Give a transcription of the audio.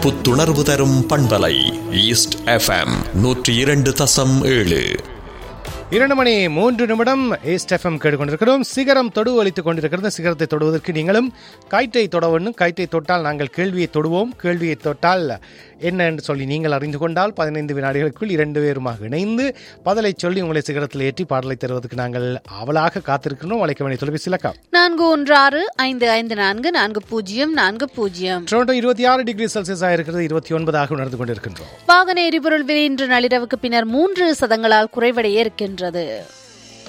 புத்துணர்வு தரும் பண்பலை ஈஸ்ட் எஃப்எம் நூற்றி இரண்டு தசம் ஏழு இரண்டு மணி மூன்று நிமிடம் ஏஸ்ட் எஃப்எம் கேட்டுக்கொண்டிருக்கிறோம் சிகரம் தொடு அளித்துக் கொண்டிருக்கிறது சிகரத்தை தொடுவதற்கு நீங்களும் கயிற்றை தொட வேண்டும் கயிற்றை தொட்டால் நாங்கள் கேள்வியை தொடுவோம் கேள்வியை தொட்டால் என்ன என்று சொல்லி நீங்கள் அறிந்து கொண்டால் பதினைந்து வினாடிகளுக்குள் இரண்டு பேருமாக இணைந்து பதிலை சொல்லி உங்களை சிகரத்தில் ஏற்றி பாடலை தருவதற்கு நாங்கள் அவலாக காத்திருக்கிறோம் அழைக்க வேண்டிய தொலைபேசி இலக்கம் நான்கு ஒன்று ஆறு ஐந்து ஐந்து நான்கு நான்கு பூஜ்ஜியம் நான்கு பூஜ்ஜியம் டொரண்டோ இருபத்தி ஆறு டிகிரி செல்சியஸ் ஆயிருக்கிறது இருபத்தி ஒன்பதாக உணர்ந்து கொண்டிருக்கின்றோம் வாகன எரிபொருள் விலை இன்று நள்ளிரவுக்கு பின்னர் மூன்று சதங்களால் குறைவடைய இருக்கின்றது